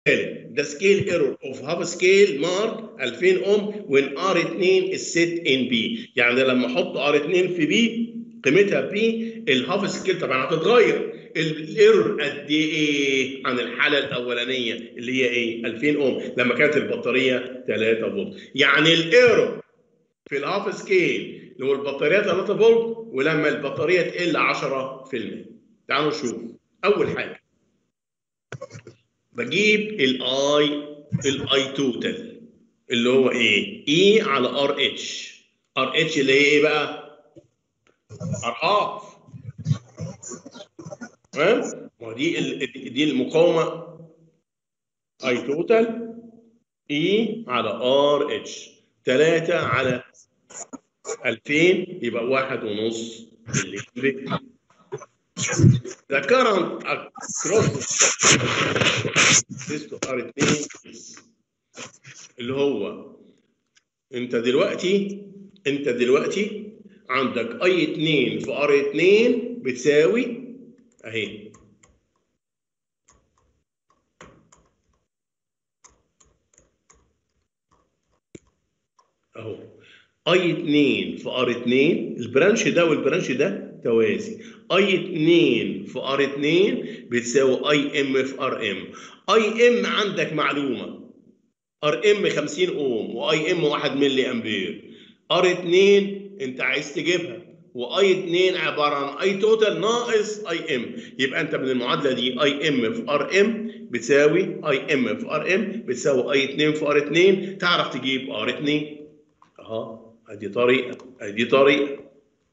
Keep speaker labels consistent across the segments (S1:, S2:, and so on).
S1: the scale error of half scale mark 2000 ohm when R2 is set in B يعني لما احط R2 في B قيمتها B الهاف سكيل طبعا هتتغير الايرور قد ايه عن الحاله الاولانيه اللي هي ايه 2000 اوم لما كانت البطاريه 3 فولت يعني الايرور في الهاف سكيل اللي هو البطاريه 3 فولت ولما البطاريه تقل 10% تعالوا نشوف اول حاجه بجيب الاي الاي توتال اللي هو ايه؟ اي على ار اتش ار اتش اللي هي ايه بقى؟ ار هاف تمام؟ ما دي ال- دي المقاومه اي توتال اي على ار اتش 3 على 2000 يبقى واحد ونص ملي The current across this to R2 اللي هو انت دلوقتي انت دلوقتي عندك اي 2 في ار 2 بتساوي اهي اهو اي 2 في ار 2 البرانش ده والبرانش ده توازي اي 2 في ار 2 بتساوي اي ام في ار ام اي ام عندك معلومه ار ام 50 اوم واي ام 1 ملي امبير ار 2 انت عايز تجيبها واي 2 عباره عن اي توتال ناقص اي ام يبقى انت من المعادله دي اي ام في ار ام بتساوي اي ام في ار ام بتساوي اي 2 في ار 2 تعرف تجيب ار 2 اهو ادي طريقه ادي طريقه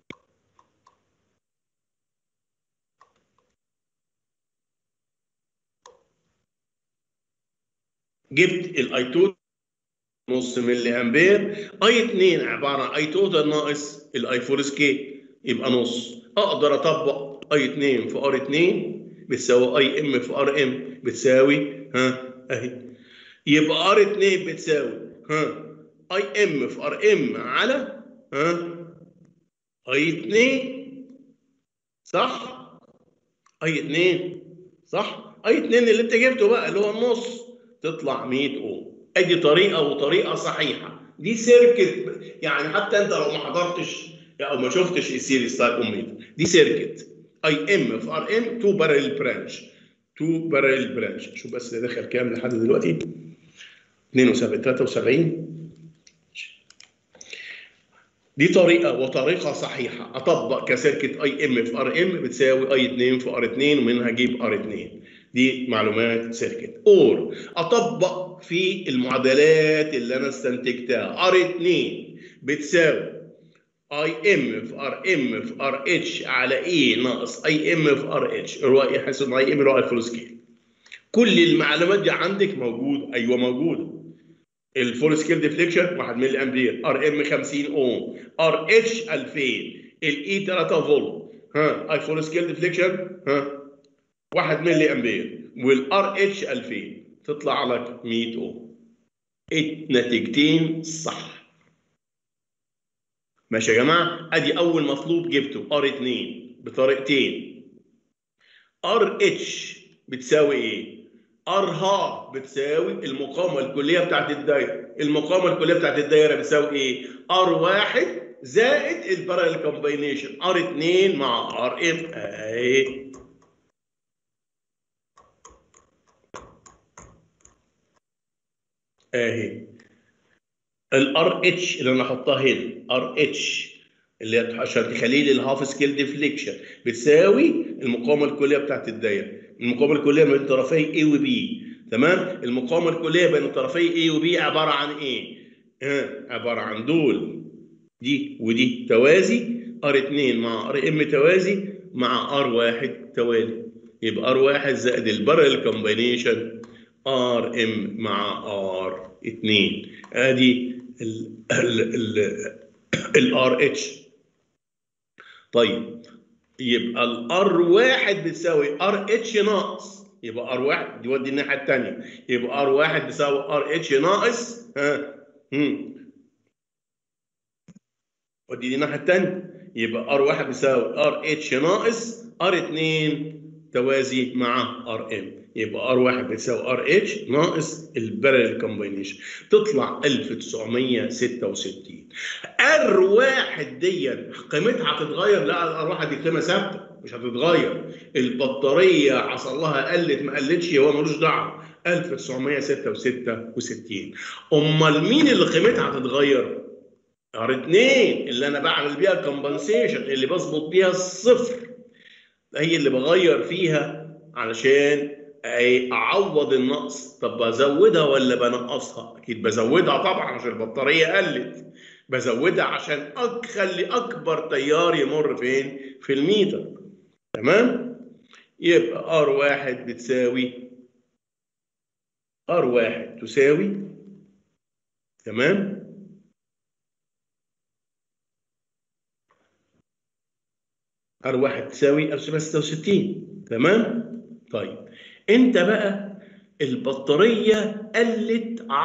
S1: جبت الاي توتال نص ملي امبير اي 2 عباره عن اي توتال ناقص الاي 4 سكيل يبقى نص اقدر اطبق اي 2 في ار 2 بتساوي اي ام في ار ام بتساوي ها اهي يبقى ار 2 بتساوي ها اي ام في ار ام على ها اي 2 صح اي 2 صح اي 2 اللي انت جبته بقى اللي هو النص تطلع 100 اوم ادي طريقه وطريقه صحيحه دي سيركت يعني حتى انت لو ما حضرتش او ما شفتش السيريز ستايل اوميتر دي سيركت اي ام في ار ام 2 بارل برانش 2 بارل برانش شوف بس ده دخل كام لحد دلوقتي 72 73 دي طريقة وطريقة صحيحة أطبق كسيركت أي إم في ار إم بتساوي أي 2 في ار 2 ومنها أجيب ار 2 دي معلومات سيركت أور أطبق في المعادلات اللي أنا استنتجتها ار 2 بتساوي اي ام في ار ام في ار اتش على اي ناقص اي ام في ار اتش رواية حسب اي ام رواية فول سكيل كل المعلومات دي عندك موجودة أيوه موجودة الفول سكيل ديفليكشن 1 ملي امبير ار ام 50 اوم ار اتش 2000 الاي 3 فولت ها اي فول سكيل ديفليكشن ها 1 ملي امبير والار اتش 2000 تطلع لك 100 اوم النتيجتين صح ماشي يا جماعه ادي اول مطلوب جبته ار 2 بطريقتين ار اتش بتساوي ايه ار ها بتساوي المقاومه الكليه بتاعت الدايره المقاومه الكليه بتاعت الدايره بتساوي ايه ار واحد زائد الباراليل كومباينيشن ار 2 مع ار ام اهي اهي الار اتش اللي انا احطها هنا ار اتش اللي هي عشان تخليه لي الهاف سكيل ديفليكشن بتساوي المقاومه الكليه بتاعت الدايره المقاومه الكليه بين طرفي A و B تمام المقاومه الكليه بين طرفي A و B عباره عن ايه ها عباره عن دول دي ودي توازي R2 مع RM توازي مع R1 توالي يبقى R1 زائد البارل كومبينيشن RM مع R2 ادي ال ال ال ال RH طيب يبقى الار واحد بتساوي ار اتش ناقص يبقى ار واحد يودي الناحيه الثانيه يبقى ار واحد بيساوي ار اتش ناقص ها هم ودي دي الناحيه الثانيه يبقى ار واحد بيساوي ار اتش ناقص ار 2 توازي مع ار ام يبقى ار 1 بتساوي ار اتش ناقص البارل كومبينيشن تطلع 1966 ار 1 دي قيمتها هتتغير لا الار 1 دي قيمه ثابته مش هتتغير البطاريه حصل لها قلت ما قلتش هو ملوش دعوه 1966 امال مين اللي قيمتها هتتغير؟ ار 2 اللي انا بعمل بيها الكومبنسيشن اللي بظبط بيها الصفر هي اللي بغير فيها علشان اعوض النقص طب بزودها ولا بنقصها اكيد بزودها طبعا عشان البطاريه قلت بزودها عشان اخلي اكبر تيار يمر فين في الميتر تمام يبقى ار واحد بتساوي ار واحد تساوي تمام ار واحد تساوي 1966 تمام طيب انت بقى البطاريه قلت 10% 10%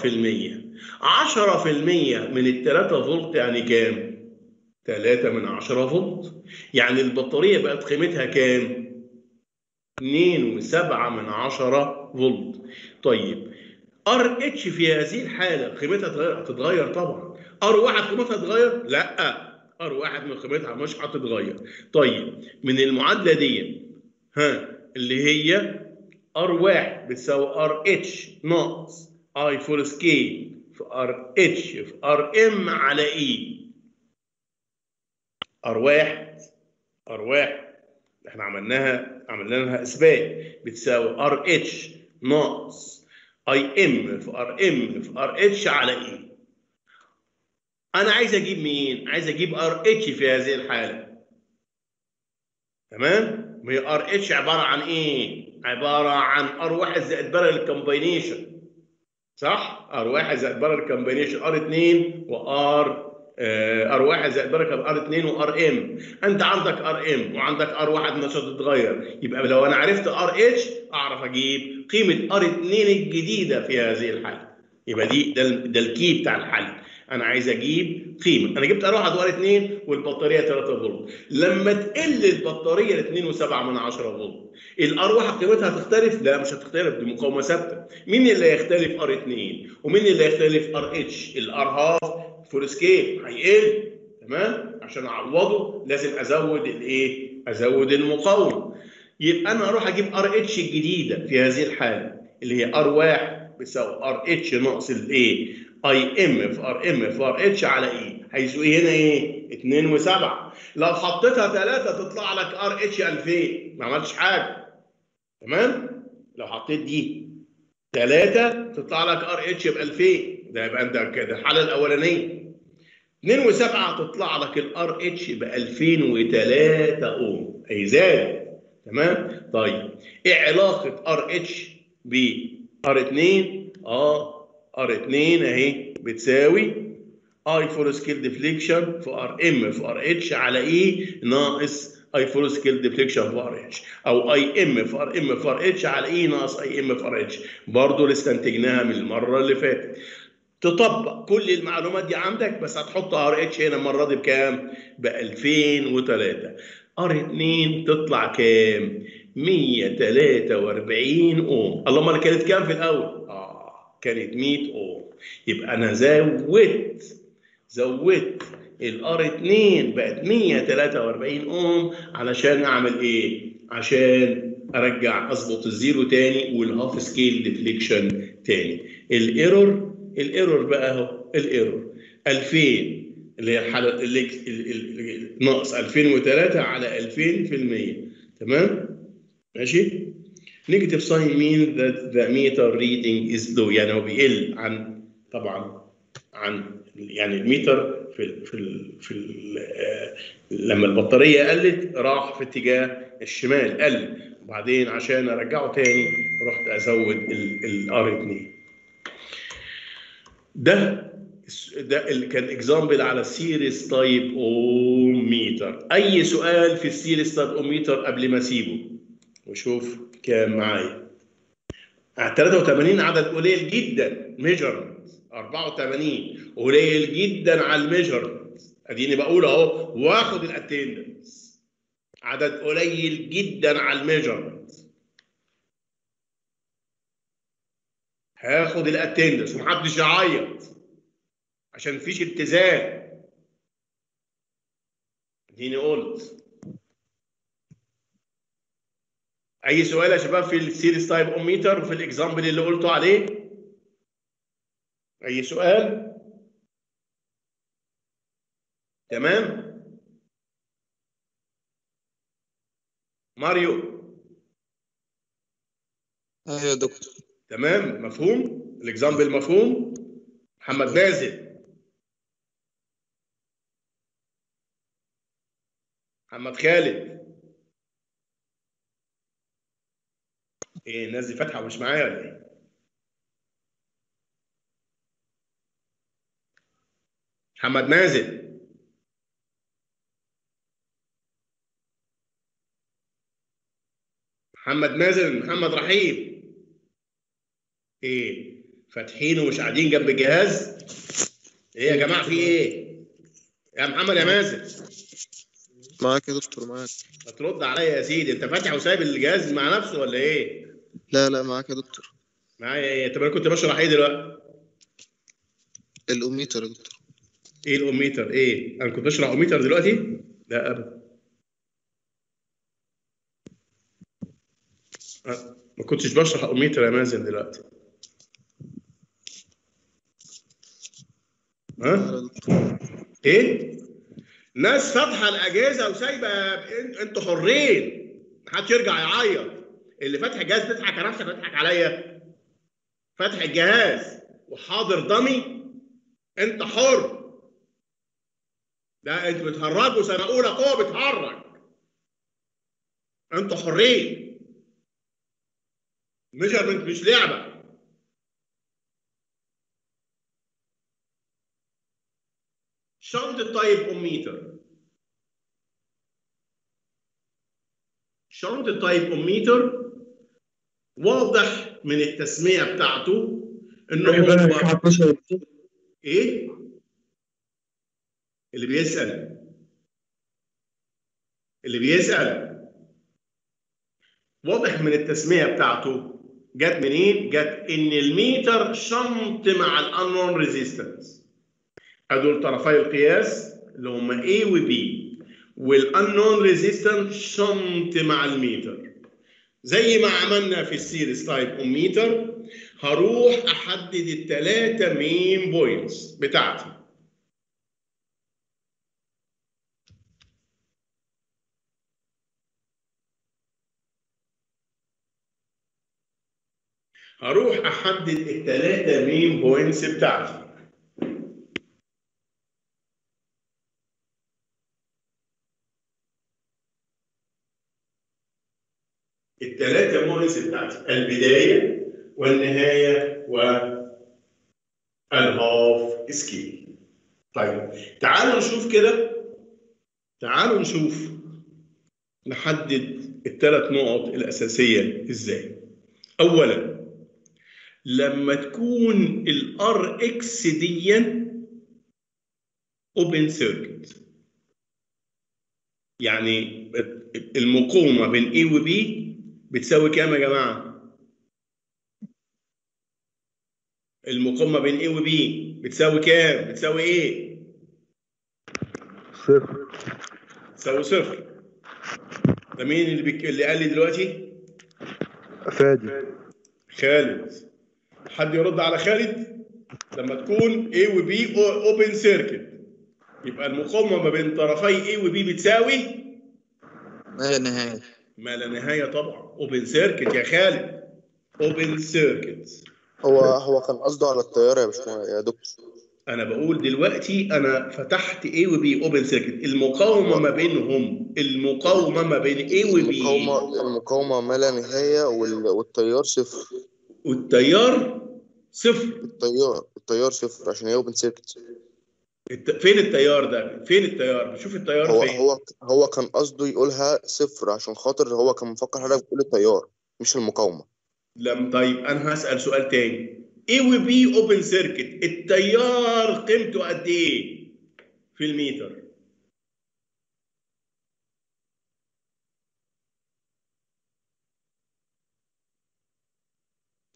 S1: من ال 3 فولت يعني كام 3 من 10 فولت يعني البطاريه بقت قيمتها كام 2 و7 من 10 فولت طيب ار اتش في هذه الحاله قيمتها هتتغير طبعا ار واحد قيمتها هتتغير لا ار واحد من قيمتها مش هتتغير طيب من المعادله دي ها اللي هي ار واحد بتساوي ار اتش ناقص اي فول سكيل في ار اتش في ار ام على اي ار واحد ار واحد احنا عملناها عملنا لها اثبات بتساوي ار اتش ناقص اي ام في ار ام في ار اتش على اي انا عايز اجيب مين عايز اجيب ار اتش في هذه الحاله تمام ما هي ار اتش عباره عن ايه عباره عن ار واحد زائد بارل كومبينيشن صح ار واحد زائد بارل كومبينيشن ار 2 وار ار واحد زائد بارل ار 2 وار ام انت عندك ار ام وعندك ار واحد مش هتتغير يبقى لو انا عرفت ار اتش اعرف اجيب قيمه ار 2 الجديده في هذه الحاله يبقى دي ده, ده الكي بتاع الحل انا عايز اجيب قيمه انا جبت ار 1 وار 2 والبطاريه 3 فولت لما تقل البطاريه ل 2.7 من 10 فولت الار 1 قيمتها هتختلف لا مش هتختلف دي مقاومه ثابته مين اللي هيختلف ار 2 ومين اللي هيختلف ار اتش الار هاف فول سكيل هيقل تمام عشان اعوضه لازم ازود الايه ازود المقاومه يبقى انا اروح اجيب ار اتش الجديده في هذه الحاله اللي هي ار 1 بتساوي ار اتش ناقص الايه اي ام في ار ام في ار اتش على اي هيساوي هنا ايه 2 و7 لو حطيتها 3 تطلع لك ار اتش 2000 ما عملتش حاجه تمام لو حطيت دي 3 تطلع لك ار اتش ب 2000 ده يبقى انت كده الحاله الاولانيه 2 و7 تطلع لك الار اتش ب 2003 اوم اي زاد تمام طيب ايه علاقه ار اتش ب ار 2 اه ار 2 اهي بتساوي اي فول سكيل ديفليكشن في ار ام في ار اتش على اي ناقص اي فول سكيل ديفليكشن في ار اتش او اي ام في ار ام في ار اتش على اي ناقص اي ام في ار اتش برضه اللي استنتجناها من المره اللي فاتت تطبق كل المعلومات دي عندك بس هتحط ار اتش هنا المره دي بكام؟ ب 2003 ار 2 تطلع كام؟ 143 اوم اللهم انا كانت كام في الاول؟ اه كانت 100 اوم يبقى انا زودت زودت الار 2 بقت 143 اوم علشان اعمل ايه؟ عشان ارجع اظبط الزيرو تاني والهاف سكيل ديفليكشن تاني الايرور الايرور بقى اهو الايرور 2000 اللي هي الحاله اللي ناقص 2003 على 2000% تمام ماشي نيجاتيف ساين مين that the meter reading is low يعني هو بيقل عن طبعا عن يعني الميتر في ال في ال في ال آه لما البطاريه قلت راح في اتجاه الشمال قل وبعدين عشان ارجعه تاني رحت ازود الار 2 ده ده اللي كان اكزامبل على السيريس تايب اوم ميتر اي سؤال في السيريس تايب اوم ميتر قبل ما اسيبه وشوف كام معايا 83 عدد قليل جدا ميجرمنت 84 قليل جدا على الميجرمنت اديني بقول اهو واخد الاتندنس عدد قليل جدا على الميجرمنت هاخد الاتندنس ومحدش يعيط عشان مفيش اتزان اديني قلت اي سؤال يا شباب في السيريس تايب اوميتر وفي الاكزامبل اللي قلته عليه اي سؤال تمام ماريو
S2: ايوه يا دكتور
S1: تمام مفهوم الاكزامبل مفهوم محمد مازن محمد خالد ايه الناس دي فاتحه ومش معايا ولا ايه محمد مازن محمد مازن محمد رحيم ايه فاتحين ومش قاعدين جنب الجهاز ايه يا جماعه في ايه يا محمد يا مازن
S2: معاك يا دكتور معاك
S1: ما ترد عليا يا سيدي انت فاتح وسايب الجهاز مع نفسه ولا ايه
S2: لا لا معاك يا دكتور
S1: معايا ايه طب انا كنت بشرح ايه دلوقتي
S2: الاوميتر يا دكتور
S1: ايه الاوميتر ايه انا كنت بشرح اوميتر دلوقتي لا ابدا أه، ما كنتش بشرح اوميتر يا مازن دلوقتي
S2: لا
S1: ها
S2: يا دكتور
S1: ايه ناس فاتحه الاجهزه وسايبه إن- انتوا حرين محدش يرجع يعيط اللي فاتح الجهاز تضحك على نفسك تضحك عليا فاتح الجهاز وحاضر ضمي انت حر ده انت بتهرجوا سنه اولى قوه بتهرج انتوا حرين ميجرمنت مش لعبه شنطة تايب اوميتر شنطة تايب اوميتر واضح من التسمية بتاعته انه هو ايه اللي بيسأل اللي بيسأل واضح من التسمية بتاعته جت منين؟ جت ان الميتر شنط مع الانون ريزيستنس هدول طرفي القياس اللي هم A و B والانون ريزيستنس شنط مع الميتر زي ما عملنا في السيريس تايب اوميتر هروح احدد الثلاثه مين بوينتس بتاعتي هروح احدد الثلاثه مين بوينتس بتاعتي الثلاثه بوينتس بتاعتي البدايه والنهايه والهاف سكيل طيب تعالوا نشوف كده تعالوا نشوف نحدد الثلاث نقط الاساسيه ازاي اولا لما تكون الار اكس دي اوبن سيركت يعني المقاومه بين A و B بتساوي كام يا جماعه؟ المقاومه بين A و B بتساوي كام؟ بتساوي ايه؟
S2: صفر
S1: تساوي صفر ده مين اللي بيك... اللي قال لي دلوقتي؟
S2: فادي
S1: خالد حد يرد على خالد لما تكون A و B اوبن سيركت يبقى المقاومه ما بين طرفي A و B بتساوي
S2: ما لا نهاية
S1: ما لا نهايه طبعا اوبن سيركت يا خالد اوبن سيركت
S3: هو هو كان قصده على الطيارة يا باشمهندس يا دكتور
S1: انا بقول دلوقتي انا فتحت A و B اوبن سيركت المقاومه ما بينهم المقاومه ما بين A و B
S3: المقاومة المقاومة ما لا نهاية وال- والتيار صفر
S1: والتيار صفر
S3: التيار التيار صفر عشان هي اوبن سيركت
S1: الت... فين التيار ده فين التيار بشوف التيار
S3: هو
S1: فين
S3: هو هو كان قصده يقولها صفر عشان خاطر هو كان مفكر حضرتك بتقول التيار مش المقاومة
S1: لم طيب انا هسال سؤال تاني A و B اوبن سيركت التيار قيمته قد ايه في الميتر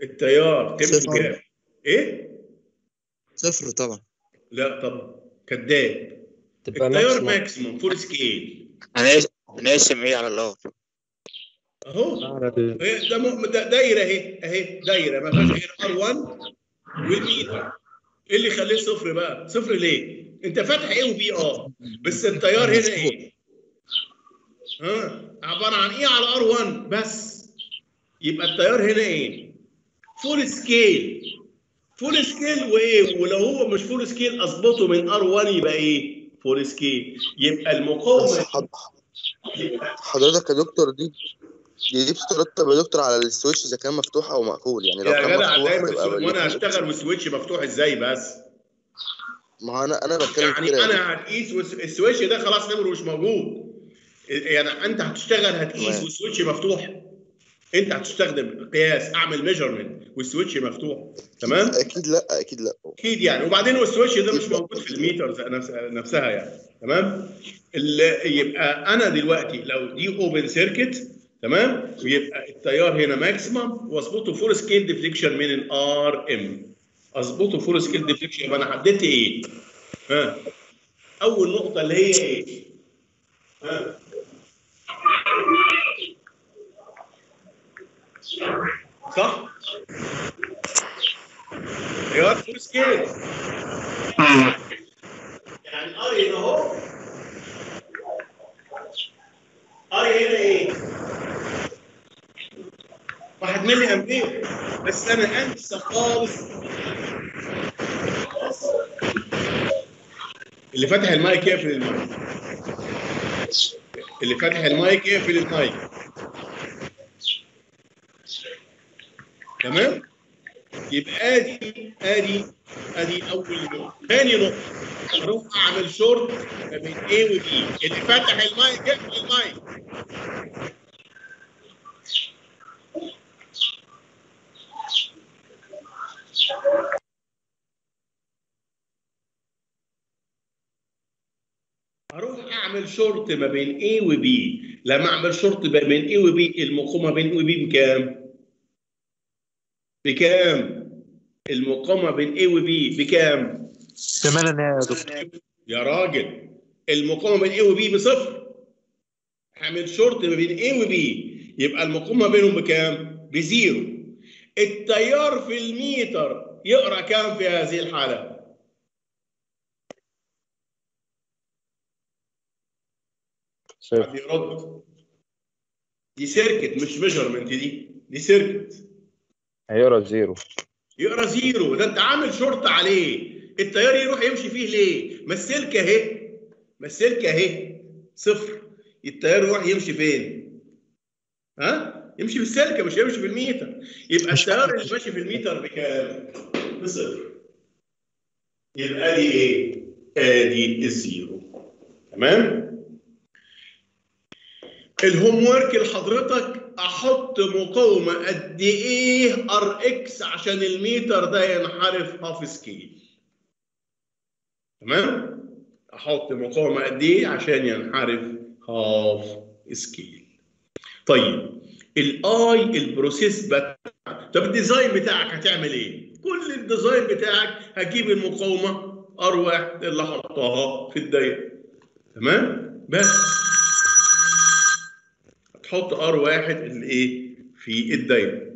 S1: التيار قيمته
S2: صفر.
S1: كام؟ ايه؟
S2: صفر طبعا
S1: لا طبعا كذاب
S4: تبقى
S1: التيار
S4: ماكسيموم
S1: ماكسيموم فول سكيل
S3: هنقسم ايه على الار
S1: اهو إيه ده م- ده دايره اهي اهي دايره ما فيهاش غير ار 1 والميتر ايه اللي يخليه صفر بقى؟ صفر ليه؟ انت فاتح ايه وبي اه بس التيار هنا ايه؟ ها عباره عن ايه على ار 1 بس يبقى التيار هنا ايه؟ فول سكيل فول سكيل وايه؟ ولو هو مش فول سكيل اظبطه من ار 1 يبقى ايه؟ فول سكيل يبقى
S3: بس
S1: المقاومه
S3: حض- حضرتك يا دكتور دي دي دي بتترتب يا دكتور على السويتش اذا كان مفتوح او مقفول يعني لو
S1: يا
S3: كان
S1: جدع
S3: مفتوح
S1: دايما
S3: هتبقى
S1: السو- وانا
S3: بالاتنين.
S1: هشتغل والسويتش مفتوح ازاي بس؟
S3: ما هو انا انا بتكلم
S1: يعني
S3: كده
S1: انا هتقيس والس- السويتش ده خلاص نمره مش موجود يعني انت هتشتغل هتقيس
S3: تمام.
S1: والسويتش مفتوح انت هتستخدم قياس اعمل ميجرمنت والسويتش مفتوح تمام
S3: اكيد لا اكيد لا
S1: اكيد يعني وبعدين والسويتش ده مش موجود في الميترز نفس- نفسها يعني تمام ال- يبقى انا دلوقتي لو دي اوبن سيركت تمام ويبقى التيار هنا ماكسيمم واظبطه فول سكيل ديفليكشن من الار ام اظبطه فول سكيل ديفليكشن يبقى انا حددت ايه؟ ها اول نقطه اللي هي ايه؟ ها صح؟ تيار فول سكيل يعني ار هنا اهو ار هنا ايه؟ واحد ملي امبير بس انا انسى خالص اللي فاتح المايك يقفل المايك اللي فاتح المايك يقفل المايك تمام يبقى ادي ادي ادي اول نقطه ثاني نقطه اروح اعمل شورت ما بين A و B اللي فاتح المايك يقفل المايك هروح اعمل شورت ما بين A و B لما اعمل شورت ما بين A و B المقاومه بين A و B بكام؟ بكام؟ المقاومه بين A و B بكام؟
S2: كمان انا يا دكتور
S1: يا راجل المقاومه بين A و B بصفر هعمل شورت ما بين A و B يبقى المقاومه بينهم بكام؟ بزيرو التيار في الميتر يقرا كام في هذه الحاله؟
S4: صفر
S1: حد يرد دي سيركت مش ميجرمنت دي دي سيركت
S4: هيقرا زيرو
S1: يقرا زيرو ده انت عامل شورت عليه التيار يروح يمشي فيه ليه؟ ما السلك اهي ما السلك اهي صفر التيار يروح يمشي فين؟ ها؟ يمشي في السلكه مش يمشي في الميتر يبقى التيار اللي ماشي في الميتر بكام؟ بصفر يبقى دي ايه؟ ادي الزيرو تمام؟ الهوم ورك لحضرتك احط مقاومه قد ايه ار اكس عشان الميتر ده ينحرف هاف سكيل تمام احط مقاومه قد ايه عشان ينحرف هاف سكيل طيب الاي البروسيس بتاعك طب الديزاين بتاعك هتعمل ايه كل الديزاين بتاعك هتجيب المقاومه ار واحد اللي حطها في الدايره تمام بس هتحط ار واحد اللي ايه في الدايره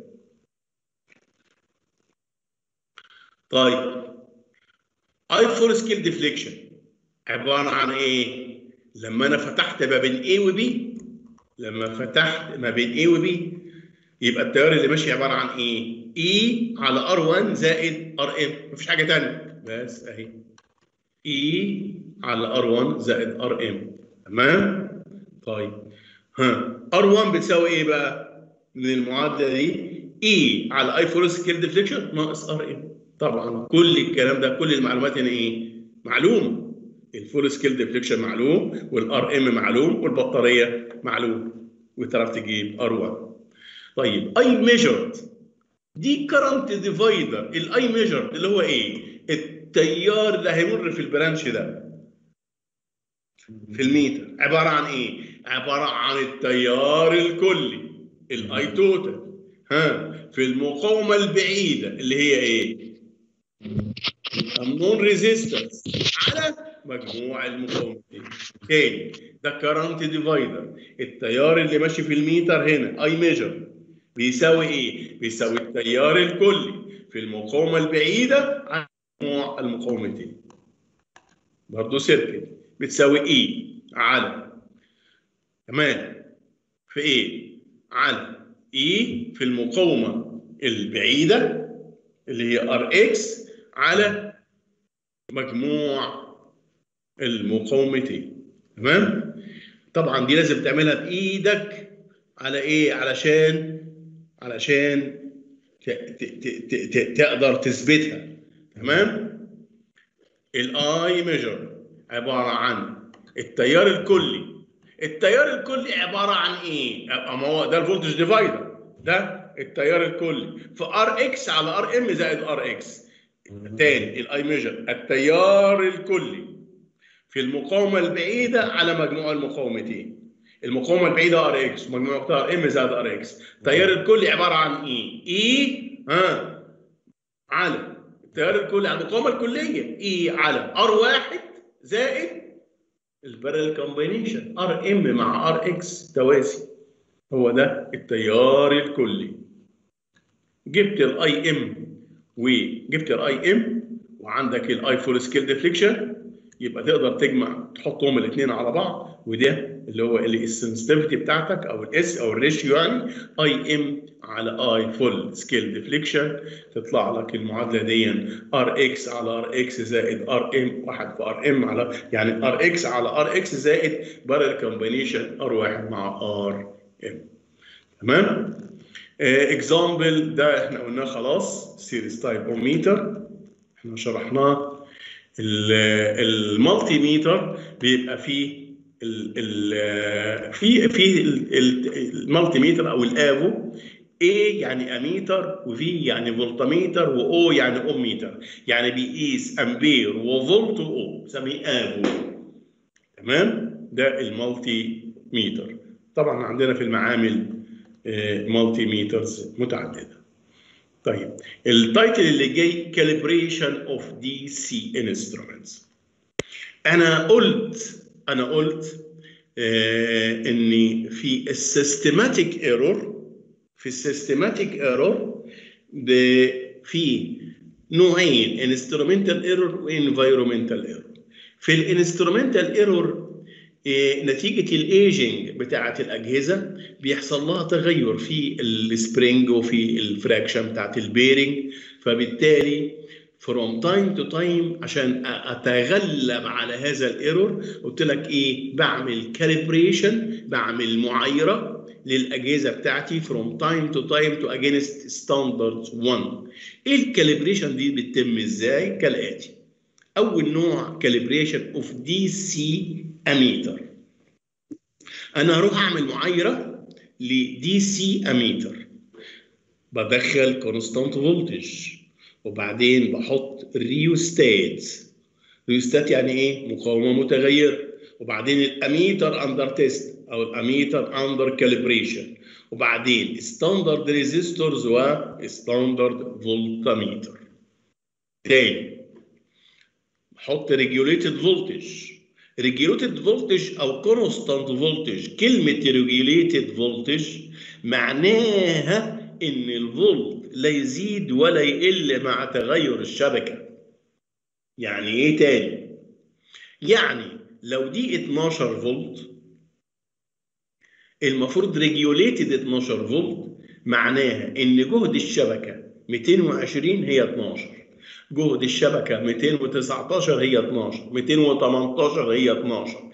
S1: طيب اي فور سكيل ديفليكشن عباره عن ايه لما انا فتحت ما بين A و B لما فتحت ما بين A و B يبقى التيار اللي ماشي عباره عن ايه E على R1 زائد RM مفيش حاجه ثانيه بس اهي E على R1 زائد RM تمام طيب ها R1 بتساوي ايه بقى من المعادله دي E على اي فور سكيل ديفليكشن ناقص RM طبعا كل الكلام ده كل المعلومات هنا ايه معلومه الفول سكيل ديفليكشن معلوم والار ام معلوم والبطاريه معلوم وتعرف تجيب ار 1 طيب اي ميجرد دي كرنت ديفايدر الاي ميجرد اللي هو ايه التيار اللي هيمر في البرانش ده في الميتر عباره عن ايه عباره عن التيار الكلي الاي توتال ها في المقاومه البعيده اللي هي ايه؟ النون ريزيستنس على مجموع المقاومتين تاني ده كرنت ديفايدر التيار اللي ماشي في الميتر هنا اي ميجر بيساوي ايه؟ بيساوي التيار الكلي في المقاومه البعيده على مجموع المقاومتين برضه سيركت بتساوي ايه على تمام في ايه على اي في المقاومه البعيده اللي هي ار اكس على مجموع المقاومتين تمام طبعا دي لازم تعملها بايدك على ايه علشان علشان ت- ت- ت- ت- تقدر تثبتها تمام الاي ميجر عباره عن التيار الكلي التيار الكلي عباره عن ايه ما هو ده الفولتج ديفايدر ده التيار الكلي في ار اكس على ار ام زائد ار اكس تاني الاي ميجر التيار الكلي في المقاومه البعيده على مجموع المقاومتين المقاومه البعيده ار اكس مجموعتها ار ام زائد ار اكس التيار الكلي عباره عن ايه اي ها على التيار الكلي على المقاومه الكليه اي على ار واحد زائد البارل كومبينيشن ار ام مع ار اكس توازي هو ده التيار الكلي جبت الاي ام وجبت الاي ام وعندك الاي فول سكيل ديفليكشن يبقى تقدر تجمع تحطهم الاثنين على بعض وده اللي هو اللي السنسيتيفيتي بتاعتك او الاس او الريشيو يعني اي ام على اي فول سكيل ديفليكشن تطلع لك المعادله دي ار اكس على ار اكس زائد ار ام واحد في ار ام على يعني ار اكس على ار اكس زائد بارل كومبينيشن ار واحد مع ار ام تمام اكزامبل ده احنا قلناه خلاص سيريس تايب اوميتر احنا شرحناه المالتي ميتر بيبقى فيه ال ال في في المالتي ميتر او الافو A يعني اميتر وفي يعني فولتميتر واو يعني اوميتر يعني بيقيس امبير وفولت واو بنسميه افو تمام ده المالتي ميتر طبعا عندنا في المعامل مالتي ميترز متعدده طيب التايتل اللي جاي calibration of DC instruments انا قلت انا قلت آه ان في السيستماتيك ايرور في السيستماتيك ايرور في نوعين انسترومنتال ايرور وانفايرومنتال ايرور في الانسترومنتال ايرور نتيجة الايجنج بتاعة الأجهزة بيحصل لها تغير في السبرينج وفي الفراكشن بتاعة البيرنج فبالتالي فروم تايم تو تايم عشان اتغلب على هذا الايرور قلت لك ايه بعمل كاليبريشن بعمل معايره للاجهزه بتاعتي فروم تايم تو تايم تو اجينست ستاندردز 1 ايه الكاليبريشن دي بتتم ازاي كالاتي اول نوع كاليبريشن اوف دي سي اميتر انا هروح اعمل معايره لدي سي اميتر بدخل كونستانت فولتج وبعدين بحط ريوستات ريوستات يعني ايه مقاومه متغيره وبعدين الاميتر اندر تيست او الاميتر اندر كاليبريشن وبعدين ستاندرد ريزيستورز وستاندرد فولتميتر تاني بحط ريجوليتد فولتج ريجوليتد فولتج او كونستانت فولتج كلمه ريجوليتد فولتج معناها ان الفولت لا يزيد ولا يقل مع تغير الشبكه يعني ايه تاني يعني لو دي 12 فولت المفروض ريجوليتد 12 فولت معناها ان جهد الشبكه 220 هي 12 جهد الشبكه 219 هي 12 218 هي 12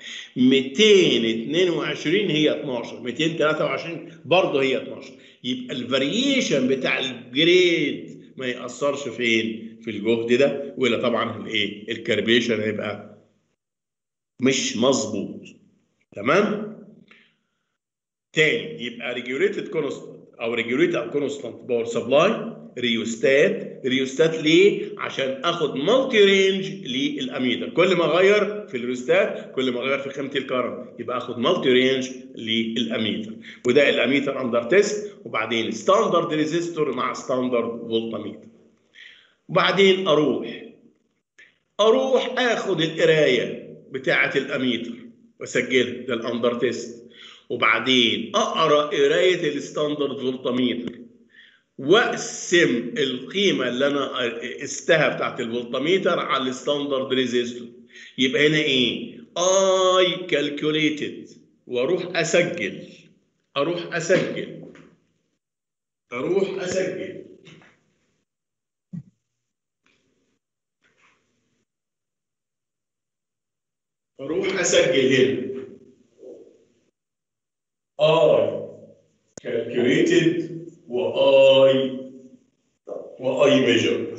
S1: 222 هي 12 223 برضه هي 12 يبقى الفاريشن بتاع الجريد ما ياثرش فين في الجهد ده ولا طبعا الايه الكربيشن هيبقى مش مظبوط تمام تاني يبقى ريجوليتد كونستانت او ريجوليتد او كونستانت باور سبلاي ريوستات ريوستات ليه عشان اخد مالتي رينج للاميتر كل ما اغير في الريوستات كل ما اغير في خامه الكرنت يبقى اخد مالتي رينج للاميتر وده الاميتر اندر تيست وبعدين ستاندرد ريزيستور مع ستاندرد فولتميتر وبعدين اروح اروح اخد القرايه بتاعه الاميتر واسجلها ده الاندر تيست وبعدين اقرا قرايه الستاندرد فولتميتر واقسم القيمه اللي انا قستها بتاعت الفولتميتر على الستاندرد ريزيستور يبقى هنا ايه اي كالكوليتد واروح اسجل اروح اسجل اروح اسجل اروح اسجل هنا اي calculated واي واي measured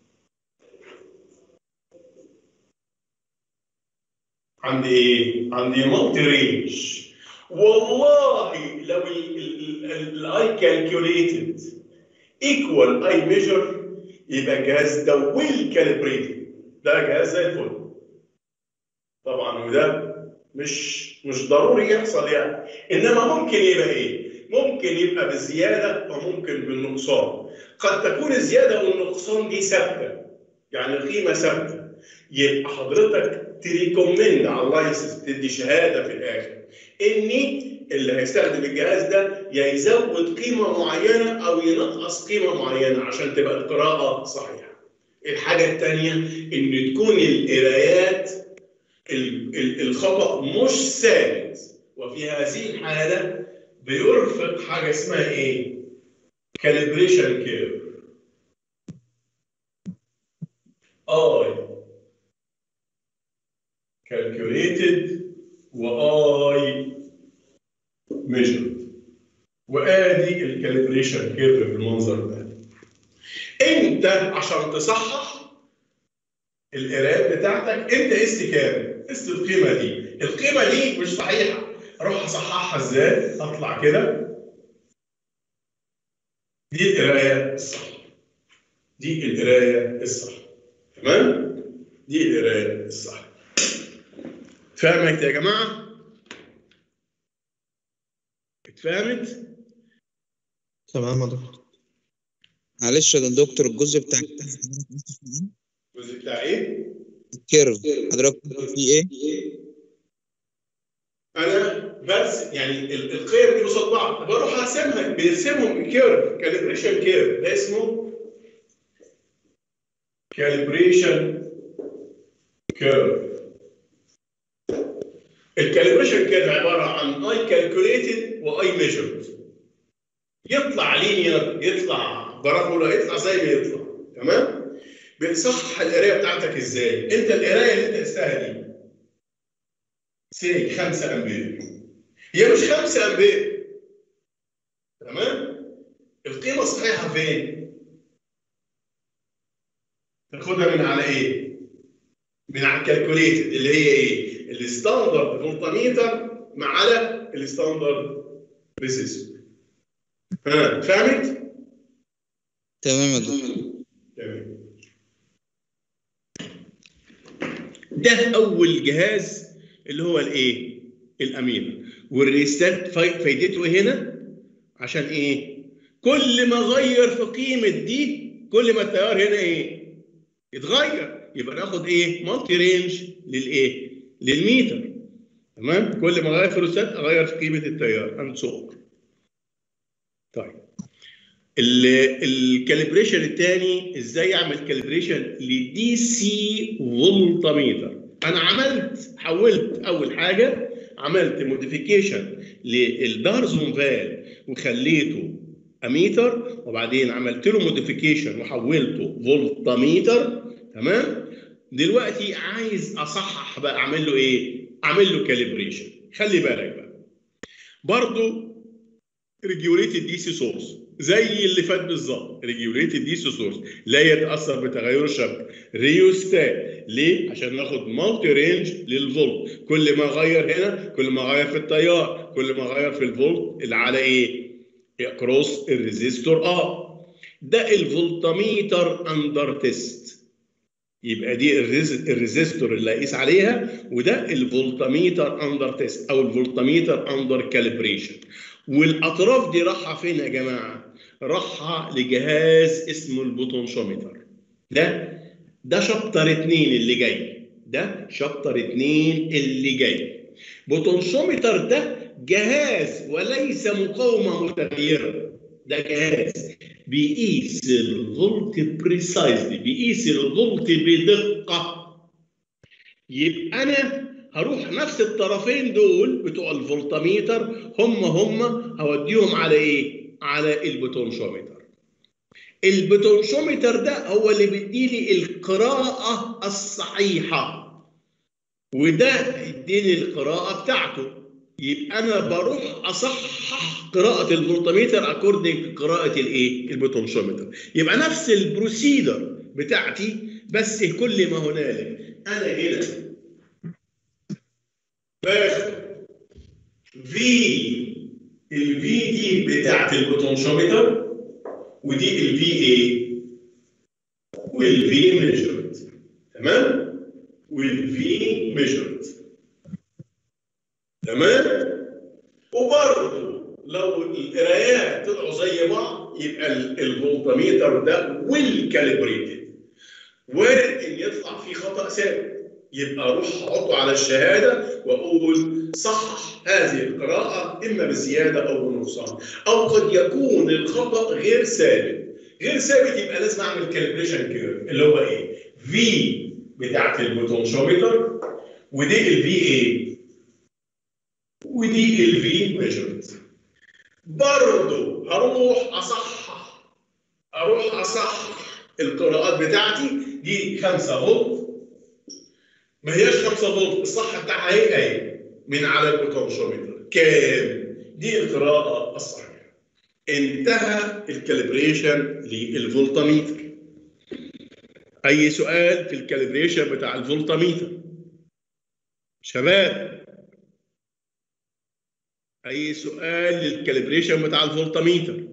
S1: عندي ايه؟ عندي مالتي رينج والله لو الاي كالكوليتد ايكوال اي ميجر يبقى الجهاز ده ويل كالبريتد ده جهاز زي الفل طبعا وده مش مش ضروري يحصل يعني انما ممكن يبقى ايه؟ ممكن يبقى بالزياده وممكن بالنقصان قد تكون الزياده والنقصان دي ثابته يعني القيمه ثابته يبقى حضرتك تريكومند على اللايسنس تدي شهاده في الاخر اني اللي هيستخدم الجهاز ده يا يزود قيمه معينه او ينقص قيمه معينه عشان تبقى القراءه صحيحه. الحاجه الثانيه ان تكون القرايات الخطا مش ثابت وفي هذه الحاله بيرفق حاجه اسمها ايه؟ كاليبريشن كيرف. اي calculated واي measured وادي الكاليبريشن كيرف بالمنظر ده انت عشان تصحح القراءات بتاعتك انت قست كام؟ قست القيمه دي القيمه دي مش صحيحه اروح اصححها ازاي؟ اطلع كده دي القرايه الصح دي القرايه الصح تمام؟ دي القرايه الصح اتفهمت يا جماعه؟ اتفهمت؟
S2: تمام يا دكتور
S5: معلش يا دكتور الجزء بتاع
S1: الجزء بتاع ايه؟
S5: الكيرف حضرتك فيه ايه؟
S1: انا برسم يعني ال- القيم دي قصاد بعض بروح ارسمها بنرسمهم كيرف كاليبريشن كيرف ده اسمه كاليبريشن كيرف الكاليبريشن كيرف عباره عن اي كالكوليتد واي ميجرد يطلع لينير يطلع بارابولا يطلع زي ما يطلع تمام بنصحح القرايه بتاعتك ازاي انت القرايه اللي انت قستها دي سي 5 امبير هي مش 5 امبير تمام القيمه الصحيحه فين تاخدها من على ايه من على الكالكوليتد اللي هي ايه الستاندرد فولتميتر مع على الستاندرد ريزيستور ها فهمت
S5: تمام يا دكتور
S1: تمام ده اول جهاز اللي هو الايه الامينه والريستات فاي- فايدته ايه هنا عشان ايه كل ما اغير في قيمه دي كل ما التيار هنا ايه يتغير يبقى ناخد ايه مالتي رينج للايه للميتر تمام كل ما اغير في الريستات اغير في قيمه التيار اند سو طيب الكاليبريشن الثاني ازاي اعمل كاليبريشن لدي سي فولتميتر انا عملت حولت اول حاجه عملت موديفيكيشن للدارزون فال وخليته اميتر وبعدين عملت له موديفيكيشن وحولته فولتميتر تمام دلوقتي عايز اصحح بقى اعمل له ايه اعمل له كاليبريشن خلي بالك بقى برضو ريجوليتد دي سي سورس زي اللي فات بالظبط ريجوليتد دي سي سورس لا يتاثر بتغير الشبكه ريوستات ليه عشان ناخد مالتي رينج للفولت كل ما اغير هنا كل ما اغير في التيار كل ما اغير في الفولت اللي على ايه كروس الريزيستور اه ده الفولتميتر اندر تيست يبقى دي الريز- الريزيستور اللي هيقيس عليها وده الفولتميتر اندر تيست او الفولتميتر اندر كاليبريشن والاطراف دي رايحه فين يا جماعه؟ رايحه لجهاز اسمه البوتنشومتر ده ده شابتر اتنين اللي جاي ده شابتر اتنين اللي جاي بوتنشومتر ده جهاز وليس مقاومه متغيره ده جهاز بيقيس الفولت بريسايزلي بيقيس الفولت بدقه يبقى انا هروح نفس الطرفين دول بتوع الفولتميتر هم هم هوديهم على ايه؟ على البوتنشومتر. البوتنشومتر ده هو اللي بيديلي القراءة الصحيحة. وده يديني القراءة بتاعته. يبقى انا بروح اصحح قراءة الفولتميتر اكوردنج لقراءة الايه؟ البوتنشومتر. يبقى نفس البروسيدر بتاعتي بس كل ما هنالك انا هنا باخد في الفي دي بتاعت البوتنشومتر ودي الفي اي والفي ميجرد تمام والفي ميجرد تمام وبرضه لو القرايات طلعوا زي بعض يبقى ال- الفولتميتر ده ويل كاليبريتد وارد ان يطلع فيه خطا ثابت يبقى اروح احطه على الشهاده واقول صحح هذه القراءه اما بزياده او بنقصان او قد يكون الخطا غير ثابت غير ثابت يبقى لازم اعمل كالبريشن كيرف اللي هو ايه في بتاعت البوتنشومتر ودي الفي اي ودي الفي ميجرد برضه هروح اصحح اروح اصحح القراءات بتاعتي دي 5 فولت ما هياش 5 فولت الصح بتاعها هي اهي من على البوتنشومتر كام دي القراءه الصحيحه انتهى الكاليبريشن للفولتميتر اي سؤال في الكاليبريشن بتاع الفولتميتر شباب اي سؤال للكاليبريشن بتاع الفولتميتر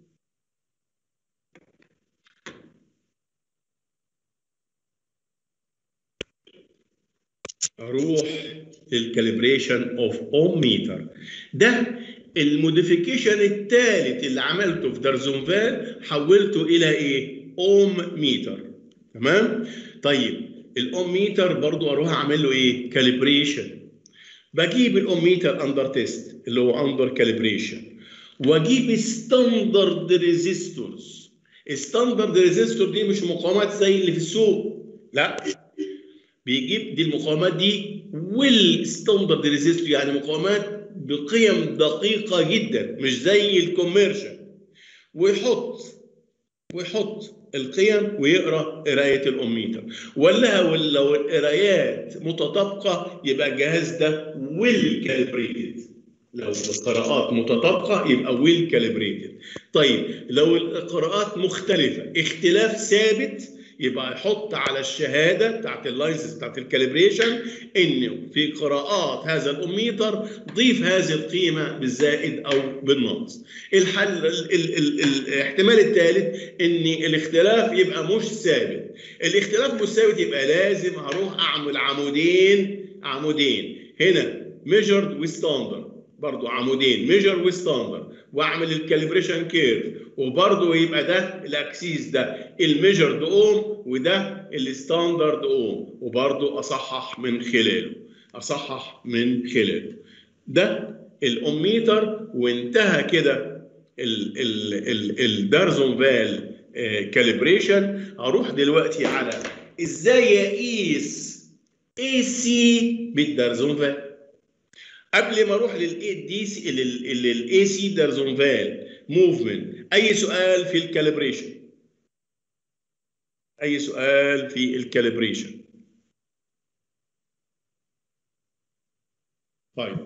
S1: اروح للكاليبريشن اوف اوم ميتر ده الموديفيكيشن الثالث اللي عملته في درزونفال حولته الى ايه اوم ميتر تمام طيب الاوم ميتر برضو اروح اعمل له ايه كاليبريشن بجيب الاوم ميتر اندر تيست اللي هو اندر كاليبريشن واجيب ستاندرد ريزيستورز ستاندرد ريزيستور دي مش مقاومات زي اللي في السوق لا بيجيب دي المقاومات دي والستاندرد ريزيستور يعني مقاومات بقيم دقيقة جدا مش زي الكوميرشال ويحط ويحط القيم ويقرا قرايه الاميتر ولا لو القرايات متطابقه يبقى الجهاز ده ويل كالبريتد لو القراءات متطابقه يبقى ويل كالبريتد طيب لو القراءات مختلفه اختلاف ثابت يبقى يحط على الشهاده بتاعت اللايسنس بتاعت الكاليبريشن انه في قراءات هذا الاميتر ضيف هذه القيمه بالزائد او بالناقص. الحل ال ال ال الاحتمال الثالث ان الاختلاف يبقى مش ثابت. الاختلاف مش ثابت يبقى لازم هروح اعمل عمودين عمودين هنا ميجرد وستاندرد برضو عمودين ميجر وستاندرد واعمل الكاليبريشن كيرف وبرضو يبقى ده الاكسيس ده الميجرد اوم وده الستاندرد اوم وبرضو اصحح من خلاله اصحح من خلاله ده الاوميتر وانتهى كده الدارزون فال كاليبريشن هروح دلوقتي على ازاي اقيس اي سي بالدارزون فال قبل ما اروح للاي دي سي للاي سي دارزونفال موفمنت اي سؤال في الكاليبريشن اي سؤال في الكاليبريشن طيب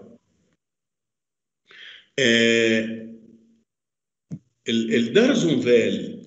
S1: آه الدارزونفال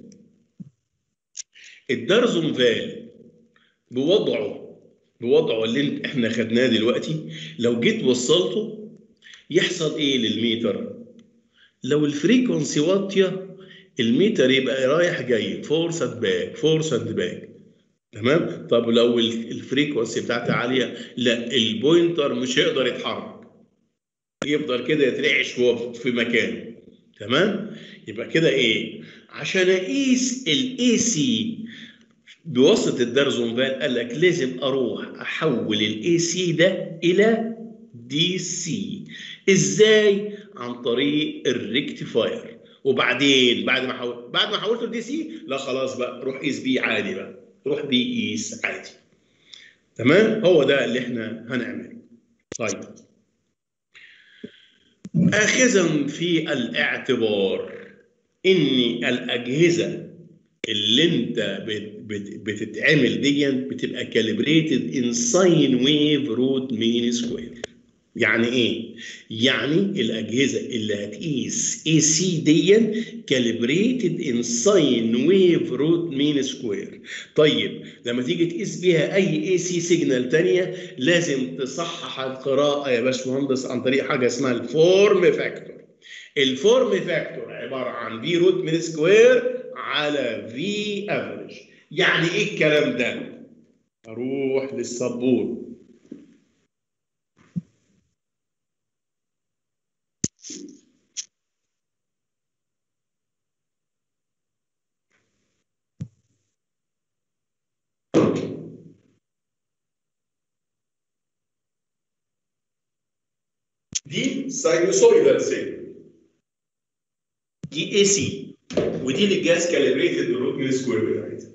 S1: الدارزونفال بوضعه بوضعه اللي احنا خدناه دلوقتي لو جيت وصلته يحصل ايه للميتر لو الفريكونسي واطيه الميتر يبقى رايح جاي فورس اند باك فورس اند باك تمام طب لو ال- الفريكونسي بتاعتي عاليه لا البوينتر مش هيقدر يتحرك يفضل كده يترعش هو في مكانه تمام يبقى كده ايه عشان اقيس الاي سي بواسطه الدرزونفال قال لك لازم اروح احول الاي سي ده الى دي سي ازاي عن طريق الريكتيفاير وبعدين بعد ما حول بعد ما حولته لدي سي لا خلاص بقى روح قيس بيه عادي بقى روح بيه قيس عادي تمام هو ده اللي احنا هنعمله طيب اخذا في الاعتبار ان الاجهزه اللي انت بت بت بتتعمل دي بتبقى كاليبريتد ان ساين ويف روت مين سكوير يعني ايه؟ يعني الاجهزه اللي هتقيس اي سي دي كاليبريتد ان ساين ويف روت مين سكوير طيب لما تيجي تقيس بيها اي اي سي سيجنال ثانيه لازم تصحح القراءه يا باشمهندس عن طريق حاجه اسمها الفورم فاكتور الفورم فاكتور عباره عن في روت مين سكوير على في افريج يعني ايه الكلام ده؟ اروح للسبوره دي ساينوسويدال سيل دي اي سي ودي للجاز كاليبريتد بالروت مين سكوير بتاعتها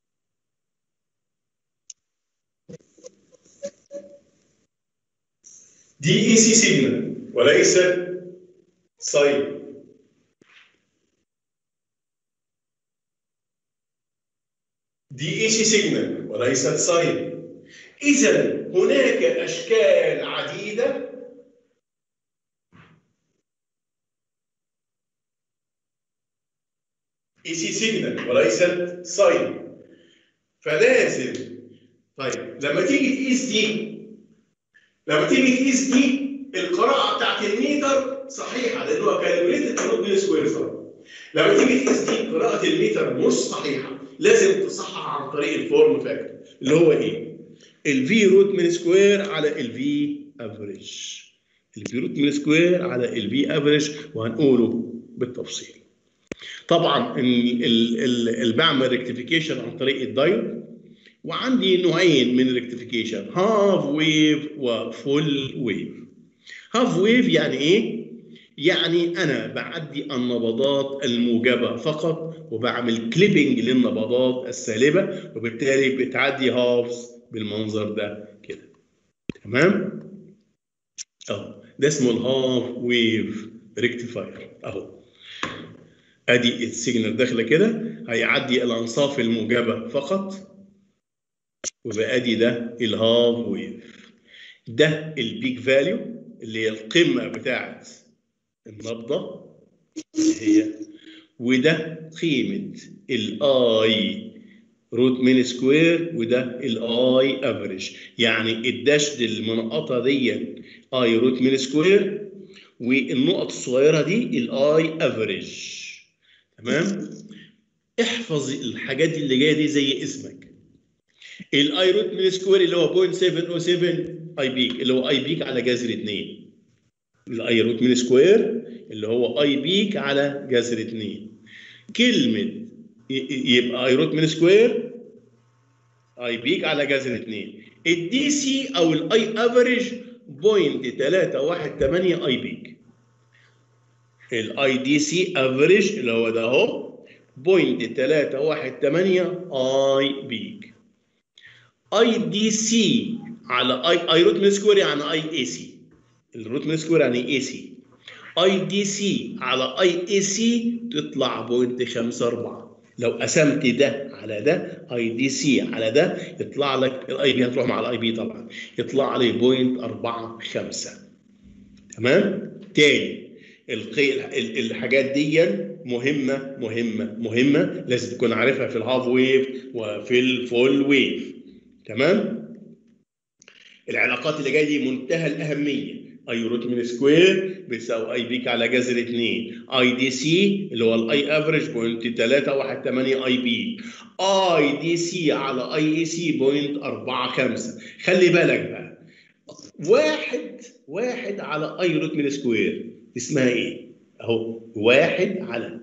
S1: دي اي سي سيجنال وليس ساين دي اي سي سيجنال وليست ساين اذا هناك اشكال عديده اي سي سيجنال وليست ساين فلازم طيب لما تيجي تقيس دي لما تيجي تقيس دي القراءه بتاعت الميتر صحيحه لان هو كالكوليتد روت مين سكوير صح لما تيجي تقيس دي قراءه الميتر مش صحيحه لازم تصحح عن طريق الفورم فاكتور اللي هو ايه؟ الفي روت من سكوير على الفي افريج الفي روت من سكوير على الفي افريج وهنقوله بالتفصيل طبعا ال- ال- ال- اللي بعمل ريكتيفيكيشن عن طريق الدايود وعندي نوعين من الريكتيفيكيشن هاف ويف وفول ويف هاف ويف يعني ايه يعني انا بعدي النبضات الموجبه فقط وبعمل كليبنج للنبضات السالبه وبالتالي بتعدي هافز بالمنظر ده كده تمام اهو ده اسمه الهاف ويف ريكتيفاير اهو ادي السيجنال داخله كده هيعدي الانصاف الموجبه فقط وبقى ادي ده الهاف ويف ده البيك فاليو اللي هي القمه بتاعت النبضه اللي هي وده قيمه الاي روت مين سكوير وده الاي افريج يعني الداش المنقطه دي اي روت مين سكوير والنقط الصغيره دي الاي افريج تمام احفظ الحاجات دي اللي جايه دي زي اسمك الاي روت مين سكوير اللي هو 0.707 اي بيك اللي هو اي بيك على جذر 2 الاي روت مين سكوير اللي هو اي بيك على جذر 2 كلمه ي- ي- يبقى اي روت مين سكوير اي بيك على جذر 2 الدي سي او الاي افريج بوينت 318 اي بيك الاي دي سي افريج اللي هو ده اهو بوينت 318 اي بيك اي دي سي على اي اي روت مين سكوير يعني اي اي سي الروت مين سكوير يعني اي سي اي دي سي على اي اي سي تطلع بوينت 5 4 لو قسمت ده على ده اي دي سي على ده يطلع لك الاي بي هتروح مع الاي بي طبعا يطلع لي بوينت 4 5 تمام تاني القي... ال- الحاجات دي مهمه مهمه مهمه لازم تكون عارفها في الهاف ويف وفي الفول ويف تمام العلاقات اللي جايه دي منتهى الاهميه اي روت من سكوير بتساوي اي بيك على جذر 2 اي دي سي اللي هو الاي افريج بوينت 318 اي بي اي دي سي على اي اي سي بوينت 45 خلي بالك بقى واحد واحد على اي روت من سكوير اسمها ايه؟ اهو واحد على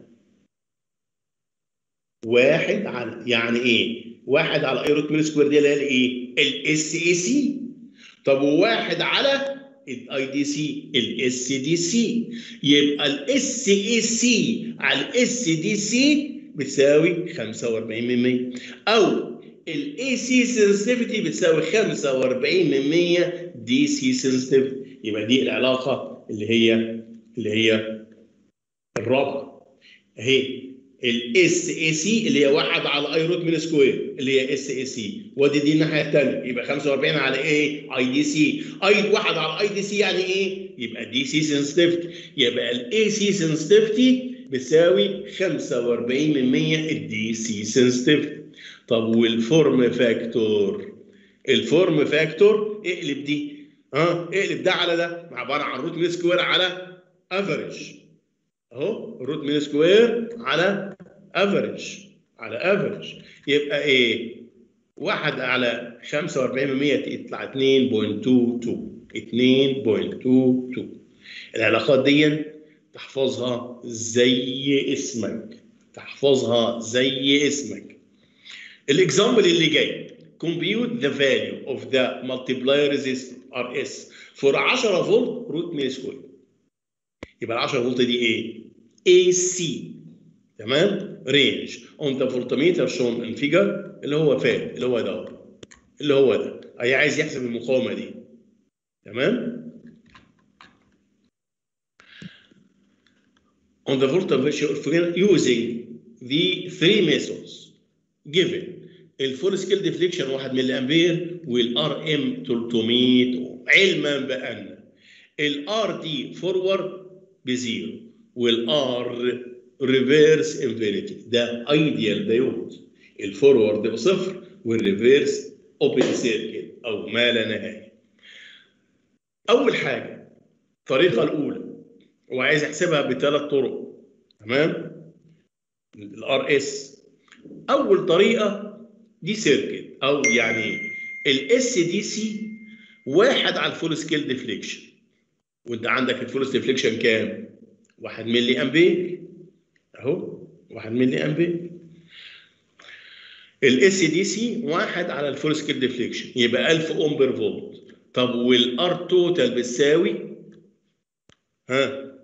S1: واحد على يعني ايه؟ واحد على اي روت من سكوير دي اللي هي الايه؟ الاس اي سي طب وواحد على الاي دي سي الاس دي سي يبقى الاس اي سي على الاس دي سي بتساوي 45 من 100 او الاي سي سنسيتيفيتي بتساوي 45 من 100 دي سي سنسيتيفيتي يبقى دي العلاقه اللي هي اللي هي الرابعه اهي الاس اي سي اللي هي 1 على اي روت من سكوير اللي هي اس اي سي ودي دي الناحيه الثانيه يبقى 45 على ايه اي دي سي اي 1 على اي دي سي يعني ايه يبقى دي سي سنسيتيفيتي يبقى الاي سي سنسيتيفيتي بتساوي 45 من 100 الدي سي سنسيتيفيتي طب والفورم فاكتور الفورم فاكتور اقلب دي ها اقلب ده على ده عباره عن روت من سكوير على افريج اهو روت من سكوير على افريج على افريج يبقى ايه؟ واحد على 45 من 100 يطلع 2.22 2.22 العلاقات دي تحفظها زي اسمك تحفظها زي اسمك الاكزامبل اللي جاي compute the value of the multiplier resistance RS for 10 فولت روت من سكوير يبقى ال 10 فولت دي ايه؟ AC تمام؟ رينج اون ذا فولتميتر شون ان فيجر اللي هو فات اللي هو ده اللي هو ده هي عايز يحسب المقاومه دي تمام؟ on the voltmeter using the three methods given الفول سكيل ديفليكشن 1 ملي امبير والار ام 300 اوم علما بان الار دي فورورد بزيرو والار ريفيرس انفينيتي ده ايديال دايود الفورورد بصفر والريفيرس اوبن سيركل او ما لا نهايه اول حاجه الطريقه الاولى هو عايز يحسبها بثلاث طرق تمام الار اس اول طريقه دي سيركت او يعني الاس دي سي واحد على الفول سكيل ديفليكشن وانت عندك الفول ديفليكشن كام؟ 1 ملي امبير اهو 1 ملي امبير الاس دي سي واحد على الفول سكيل ديفليكشن يبقى 1000 اوم بير فولت طب والار توتال بتساوي ها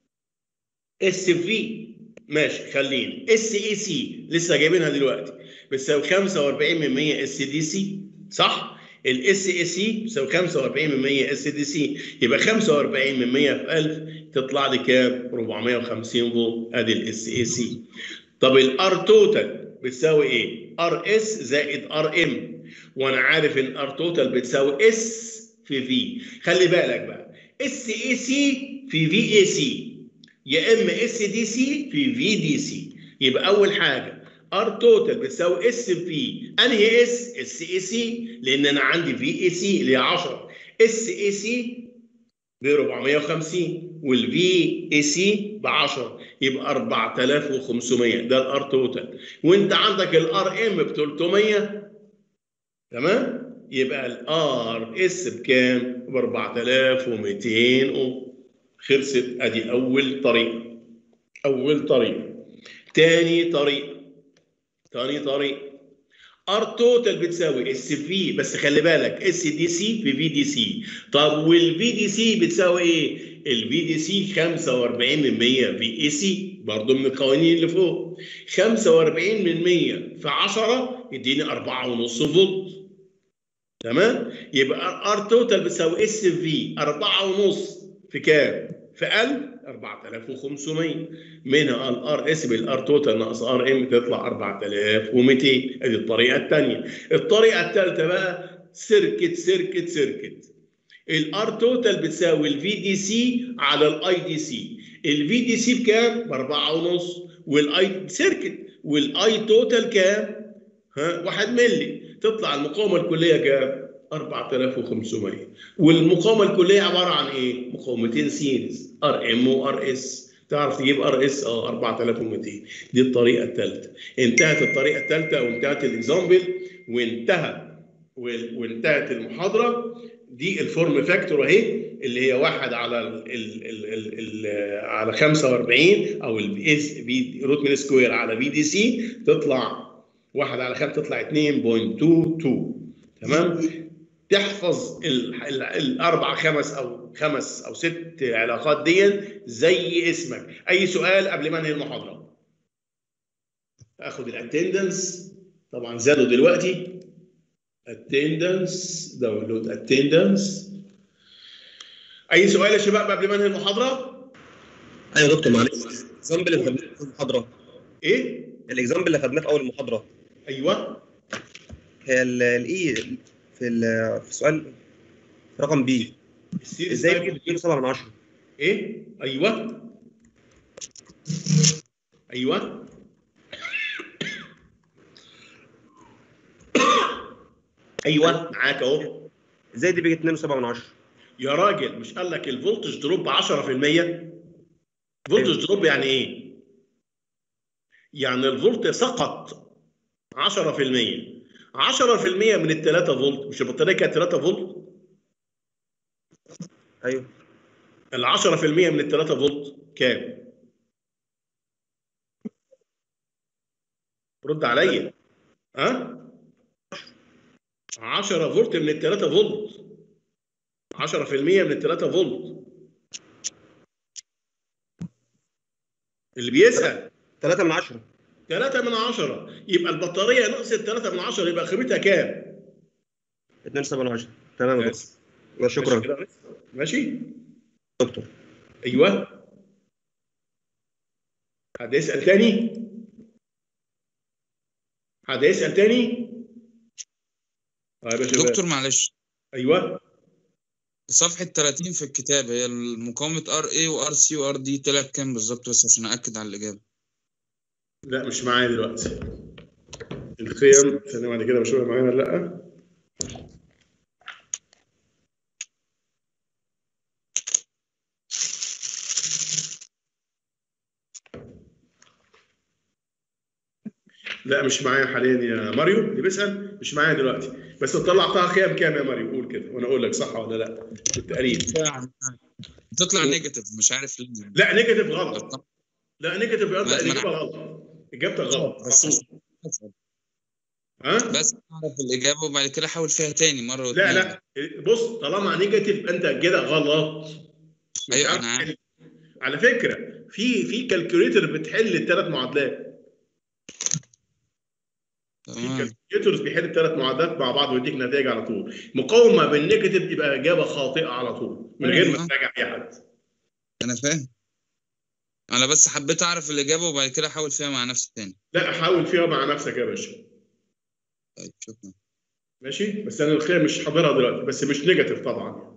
S1: اس في ماشي خلينا اس اي سي لسه جايبينها دلوقتي بتساوي 45 من 100 اس دي سي صح؟ الاس اي سي بتساوي 45 من 100 اس دي سي يبقى 45 من 100 في 1000 تطلع لي كام؟ 450 فولت ادي الاس اي سي طب الار توتال بتساوي ايه؟ ار اس زائد ار ام وانا عارف ان ار توتال بتساوي اس في في خلي بالك بقى اس اي سي في في اي سي يا اما اس دي سي في في دي سي يبقى اول حاجه ار توتال بتساوي اس في انهي اس اس اي سي لان انا عندي في اي سي اللي هي 10 اس اي سي ب 450 والفي اي سي ب 10 يبقى 4500 ده الار توتال وانت عندك الار ام ب 300 تمام يبقى الار اس بكام؟ ب 4200 اوم خلصت ادي اول طريقه اول طريقه تاني طريقه تاني طريقه ار توتال بتساوي اس في بس خلي بالك اس دي سي في في دي سي طب والفي دي سي بتساوي ايه؟ الفي دي سي 45 من 100 في اي سي برضه من القوانين اللي فوق 45 من 100 في 10 يديني 4.5 فولت تمام؟ يبقى ار توتال بتساوي اس في 4.5 في كام؟ في 1000 4500 منها الار اس بالار توتال ناقص ار ام تطلع 4200 ادي الطريقه الثانيه الطريقه الثالثه بقى سيركت سيركت سيركت الار توتال بتساوي الفي دي سي على الاي دي سي الفي دي سي بكام؟ ب 4.5 والاي سيركت والاي توتال كام؟ ها 1 ملي تطلع المقاومه الكليه كام؟ 4500 والمقاومه الكليه عباره عن ايه؟ مقاومتين سيريز ار ام وار اس تعرف تجيب ار اس اه 4200 دي الطريقه الثالثه انتهت الطريقه الثالثه وانتهت الاكزامبل وانتهى وال- وانتهت المحاضره دي الفورم فاكتور اهي اللي هي واحد على ال ال ال ال ال على 45 او الاس بي روت مين سكوير على بي دي سي تطلع واحد على 5 تطلع 2.22 تمام تحفظ ال- ال- الاربع خمس او خمس او ست علاقات دي زي اسمك اي سؤال قبل ما انهي المحاضره اخد الاتندنس طبعا زادوا دلوقتي اتندنس داونلود اتندنس اي سؤال يا شباب قبل ما انهي المحاضره
S2: ايوه يا دكتور معلش الاكزامبل اللي خدناه في المحاضره
S1: ايه
S2: الاكزامبل اللي خدناه في اول المحاضره
S1: ايوه
S2: هي الاي في ال- في سؤال رقم بي
S1: السيريز
S2: ازاي
S1: تايب
S2: تجيب 7 من 10
S1: ايه ايوه ايوه ايوه معاك اهو
S2: ازاي دي بيجي 2 7 من 10
S1: يا راجل مش قال لك الفولتج دروب 10% فولتج دروب يعني ايه يعني الفولت سقط 10% 10% من ال 3 فولت مش البطاريه كانت 3 فولت
S2: ايوه
S1: ال 10% من ال 3 فولت كام؟ رد عليا ها؟ 10 فولت من ال 3 فولت 10% من ال 3 فولت اللي بيسأل
S2: 3 من 10
S1: 3 من 10 يبقى البطاريه نقصت 3 من 10 يبقى قيمتها كام؟
S2: 2 7 من 10 تمام يا دكتور
S1: بس.
S2: لا، شكرا
S1: ماشي كده؟ ماشي؟
S2: دكتور
S1: ايوه حد يسأل تاني؟ حد يسأل تاني؟ طيب يا شباب
S5: دكتور معلش
S1: ايوه
S5: صفحة 30 في الكتاب هي المقاومة ار اي وار سي وار دي طلعت كام بالظبط بس عشان أأكد على الإجابة
S1: لا مش معايا دلوقتي القيم ثانية بعد كده بشوفها معايا ولا لا لا مش معايا حاليا يا ماريو اللي بيسأل مش معايا دلوقتي بس طلعتها قيم كام يا ماريو قول كده وانا اقول لك صح ولا لا بالتقريب
S5: بتطلع نيجاتيف مش عارف ليه
S1: لا نيجاتيف غلط لا نيجاتيف غلط
S5: ما- ما أنا-
S1: الاجابه غلط اجابتك غلط على
S5: بس
S1: طول. ها
S5: بس أعرف الإجابة وبعد كده أحاول فيها تاني مرة
S1: لا
S5: واتنين.
S1: لا بص طالما نيجاتيف يبقى انت كده غلط مش
S5: أيوة،
S1: عارف
S5: أنا عارف.
S1: تحل. على فكره في في كالكوليتر بتحل الثلاث معادلات في
S5: تمام
S1: كالكوليترز بيحل الثلاث معادلات مع بعض ويديك نتائج على طول مقاومه بالنيجاتيف تبقى اجابه خاطئه على طول من غير ما
S5: أيوة.
S1: تراجع اي حد
S5: أنا فاهم أنا بس حبيت أعرف الإجابة وبعد كده أحاول فيها مع نفسي تاني
S1: لا حاول فيها مع نفسك يا باشا
S5: طيب شكرا
S1: ماشي بس انا الخير مش حاضرها دلوقتي بس مش نيجاتيف طبعا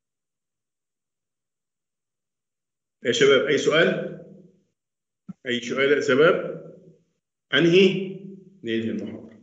S1: يا شباب اي سؤال اي سؤال يا شباب انهي ننهي المحاضره